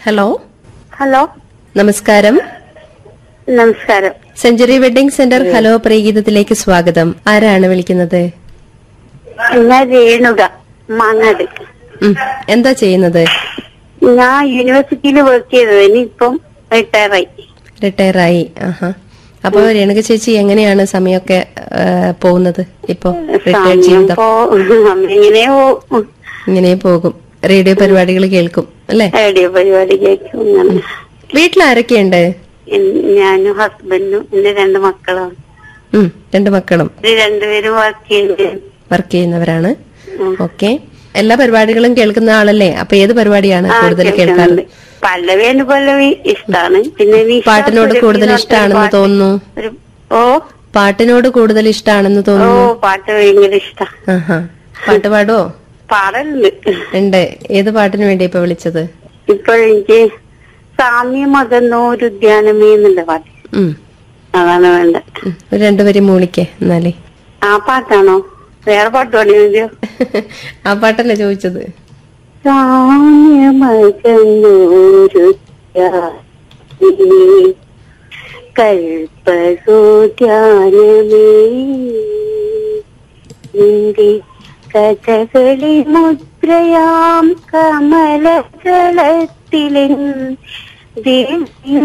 Hello hello നമസ്കാരം നമസ്കാരം century wedding centre hello പ്രീഗീതത്തിലേക്ക് സ്വാഗതം ആരാണ് വിളിക്കുന്നത് ഞാൻ രേണുക മാങ്ങാട് ഉം, എന്താ ചെയ്യുന്നത് ഞാൻ യൂണിവേഴ്സിറ്റിയിൽ വർക്ക് ചെയ്തത് ഇനിയിപ്പം റിട്ടയറായി റിട്ടയർ ആയി ആഹാ അപ്പൊ രേണുക ചേച്ചി എങ്ങനെയാണ് സമയമൊക്കെ ആ, പോകുന്നത് ഇപ്പൊ റിട്ടയർ സമയം ജീവിതം പോ എങ്ങനെയോ പോവും. ഇങ്ങനെ പോകും റേഡിയോ പരിപാടികൾ കേൾക്കും അല്ലെ റേഡിയോ പരിപാടി കേൾക്കും അങ്ങനെ വീട്ടിൽ ആരൊക്കെയുണ്ട് എൻ- ഞാനും ഹസ്ബൻഡും എന്റെ രണ്ട് മക്കളാണ് ഉം രണ്ട് മക്കളും ഇത് രണ്ടുപേരും വർക്ക് ചെയ്യുന്നത് വർക്ക് ചെയ്യുന്നവരാണ് ഉം. ഓക്കെ എല്ലാ പരിപാടികളും കേൾക്കുന്ന ആളല്ലേ അപ്പൊ ഏത് പരിപാടിയാണ് ആ, കൂടുതൽ കേൾക്കാറ് കേൾക്കുന്നുണ്ട്. പല്ലവി അനുപല്ലവി ഇഷ്ടാണ് പിന്നെ നിഷ പാട്ടിനോട് സുരഭി കൂടുതൽ എന്ന് പറഞ്ഞൊരു ഇഷ്ടാണെന്ന് പാട്ട്. തോന്നുന്നു ഒരു- ഓ പാട്ടിനോട് കൂടുതൽ ഇഷ്ടമാണെന്ന് ഓ തോന്നുന്നു പാട്ട് ഭയങ്കര ഇഷ്ടാ ആഹാ പാട്ട് പാടുവോ പാടലുണ്ട് ഉണ്ട് ഏത് പാട്ടിന് വേണ്ടി ഇപ്പൊ വിളിച്ചത് ഇപ്പോഴെനിക്ക് സാമ്യമകന്നോരു ഉദ്യാനമേ എന്നുള്ള പാട്ട് ഉം അതാണ് വേണ്ട ഉം. ഒരു രണ്ടുപേരും മൂളിക്കേ എന്നാലേ ആ പാട്ടാണോ വേറെ പാട്ട് പാടിയോ ആ പാട്ടല്ലേ ചോദിച്ചത് സാമ്യമകന്നോരു ഉദ്യാനമേ, കൽപ്പസോദ്യാനമേ നിന്റെ കഥകളി മുദ്രയാം കമലകളത്തിലും ദേവി